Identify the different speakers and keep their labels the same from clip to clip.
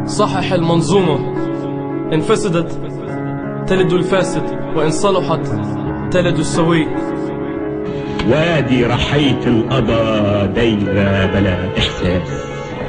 Speaker 1: صحح المنظومة إن فسدت تلد الفاسد وإن صلحت تلد السوي
Speaker 2: وادي رحيت القضا دايرة بلا إحساس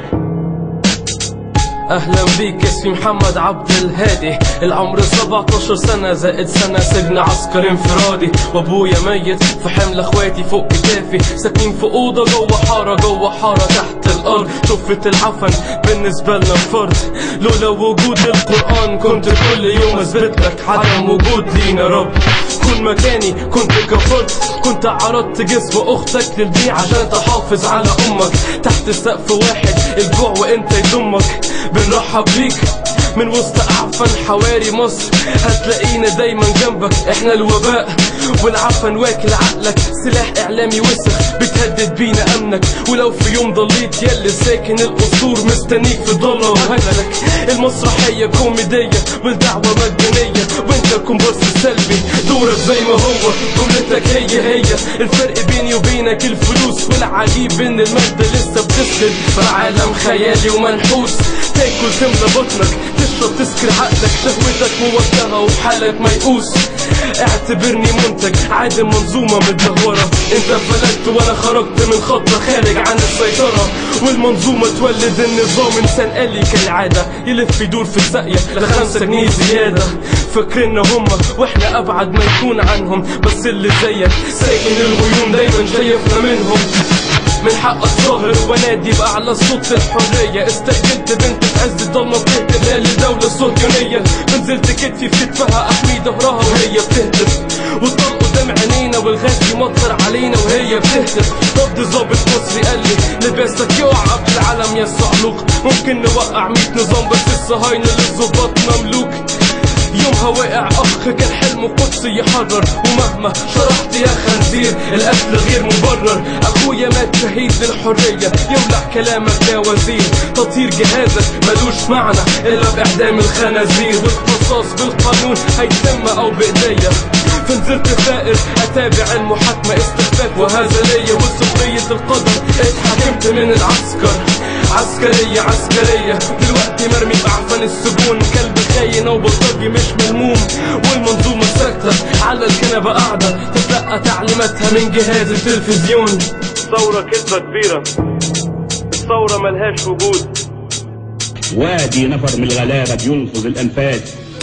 Speaker 1: اهلا بيك اسمي محمد عبد الهادي العمر 17 سنة زائد سنة سجن عسكر انفرادي وابويا ميت في حمل اخواتي فوق كتافي ساكنين في اوضة جوه حارة جوه حارة تحت الارض شفت العفن بالنسبة لنا فرد لولا وجود القرآن كنت كل يوم اثبت لك عدم وجود لينا رب كون مكاني كنت كفرت كنت عرضت جسم اختك للبيع عشان تحافظ على امك تحت سقف واحد الجوع وانت يضمك بنرحب بيك من وسط اعفن حواري مصر هتلاقينا دايما جنبك احنا الوباء والعفن واكل عقلك سلاح اعلامي وسخ بتهدد بينا امنك ولو في يوم ضليت يلي ساكن القصور مستنيك في ضلة وهجلك المسرحية كوميدية والدعوة مجانية وانت كومبارس سلبي دورك زي ما هو جملتك هي هي الفرق بيني وبينك الفلوس والعجيب ان المادة لسه بتسند في عالم خيالي ومنحوس تاكل تملى بطنك تشرب تسكر عقلك شهوتك موجهة وحالك ميؤوس اعتبرني منتج عادم منظومة متدهورة انت فلتت وانا خرجت من خطة خارج عن السيطرة والمنظومة تولد النظام انسان آلي كالعادة يلف يدور في الساقية لخمسة جنيه زيادة فاكرنا هما واحنا ابعد ما يكون عنهم بس اللي زيك ساكن الغيوم دايما شايفنا منهم من حق الظاهر ونادي بأعلى صوت الحرية استقبلت بنت في عز الضلمة بتهتف للدولة الصهيونية نزلت كتفي في كتفها أحمي ظهرها وهي بتهتف والطلق قدام عينينا والغاز يمطر علينا وهي بتهتف ضد ظابط مصري قال لي لباسك يقع قبل العالم يا صعلوق ممكن نوقع ميت نظام بس الصهاينة للظباط مملوك يومها وقع اخ كان حلمه قدسي يحرر ومهما شرحت يا خنزير القتل غير مبرر اخويا مات شهيد للحرية يولع كلامك يا وزير تطهير جهازك ملوش معنى الا باعدام الخنازير والقصاص بالقانون هيتم او بايديا فنزلت ثائر اتابع المحاكمة استخفاف وهذا ليا وسخرية القدر اتحكمت من العسكر عسكرية عسكرية دلوقتي مرمي بعفن السجون كلب خاين وبلطجي مش ملموم والمنظومة ساكتة على الكنبة قاعدة تتلقى تعليماتها من جهاز التلفزيون ثورة كذبة كبيرة الثورة ملهاش وجود
Speaker 2: وادي نفر من الغلابة بينفذ الأنفاس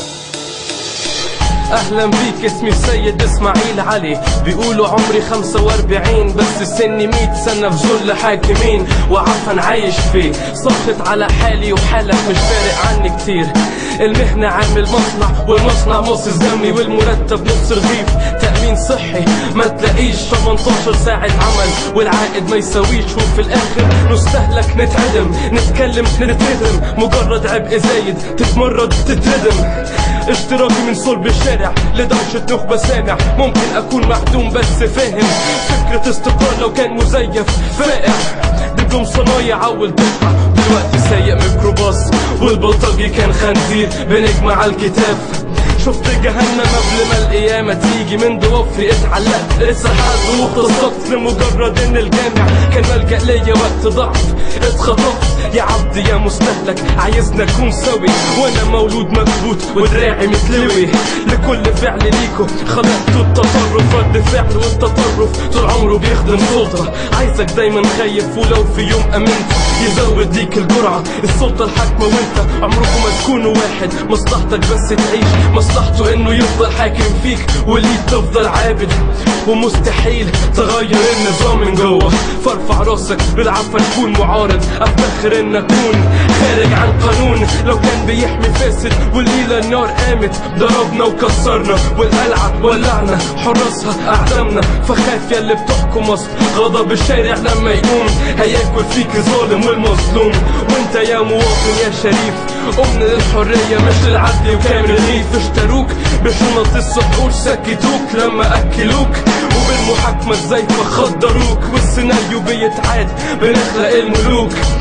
Speaker 1: اهلا بيك اسمي السيد اسماعيل علي بيقولوا عمري 45 بس سني 100 سنة في ذل حاكمين وعفن عايش فيه ساخط على حالي وحالك مش فارق عني كتير المهنة عامل مصنع والمصنع مص دمي والمرتب نص رغيف تأمين صحي ما تلاقيش 18 ساعة عمل والعائد ما يساويش وفي الاخر نستهلك نتعدم نتكلم نتردم مجرد عبء زايد تتمرد تتردم اشتراكي من صلب الشارع لدوشة نخبة سامع ممكن اكون معدوم بس فاهم فكرة استقرار لو كان مزيف فائع دبلوم صنايع اول دفعة دلوقتي سايق ميكروباص والبلطجي كان خنزير بنجمع على الكتاب شفت جهنم قبل ما القيامة تيجي من ضوافري اتعلقت اتسحقت واغتصبت لمجرد ان الجامع كان ملجأ ليا وقت ضعف اتخطفت يا عبد يا مستهلك عايزنا اكون سوي وانا مولود مكبوت ودراعي متلوي لكل فعل ليكو خلقتوا التطرف رد فعل والتطرف طول عمره بيخدم سلطة عايزك دايما خايف ولو في يوم امنت يزود ليك الجرعة السلطة الحاكمة وانت عمركم ما تكونوا واحد مصلحتك بس تعيش مصلحته انه يفضل حاكم فيك وليك تفضل عابد ومستحيل تغير النظام من جوه فارفع راسك بالعفة تكون معارض افتخر ان اكون خارج عن قانون لو كان بيحمي فاسد والليلة النار قامت ضربنا وكسرنا والقلعة ولعنا حراسها اعدامنا فخاف يا اللي بتحكم مصر غضب الشارع لما يقوم هياكل فيك ظالم والمظلوم وانت يا مواطن يا شريف قمنا للحرية مش للعدل وكامل الريف اشتروك بشنط السحور سكتوك لما اكلوك وبالمحاكمة الزايفة خدروك والسيناريو بيتعاد بنخلق الملوك ان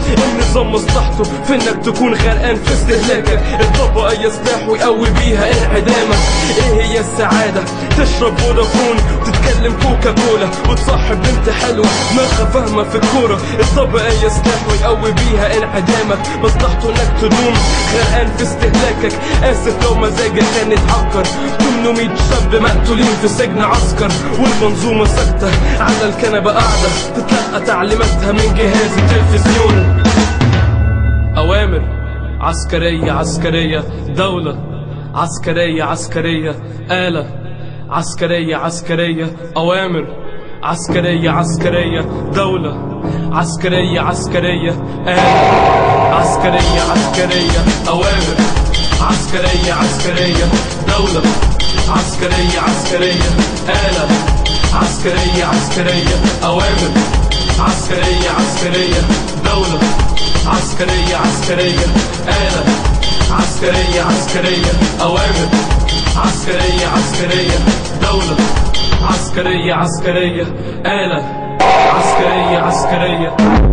Speaker 1: النظام مصلحته في انك تكون غرقان في استهلاكك الطبقة يسلاح ويقوي بيها انعدامك ايه هي السعادة تشرب فودافون وتتكلم كوكا كولا وتصاحب بنت حلوة دماغها فاهمة في الكورة الطبقة يسلاح ويقوي بيها انعدامك مصلحته انك تدوم غرقان في استهلاكك اسف لو مزاجك كان اتعكر 800 شاب مقتولين في سجن عسكر والمنظومة ساكتة على الكنبة قاعدة تتلقى تعليماتها من جهاز التلفزيون أوامر عسكرية عسكرية دولة عسكرية عسكرية آلة عسكرية عسكرية أوامر عسكرية عسكرية دولة عسكرية عسكرية آلة عسكرية عسكرية أوامر عسكرية عسكرية دولة عسكرية عسكرية آلة عسكرية عسكرية أوامر عسكرية عسكرية دولة عسكرية عسكرية آلة عسكرية عسكرية أوامر عسكرية عسكرية دولة عسكرية عسكرية آلة عسكرية عسكرية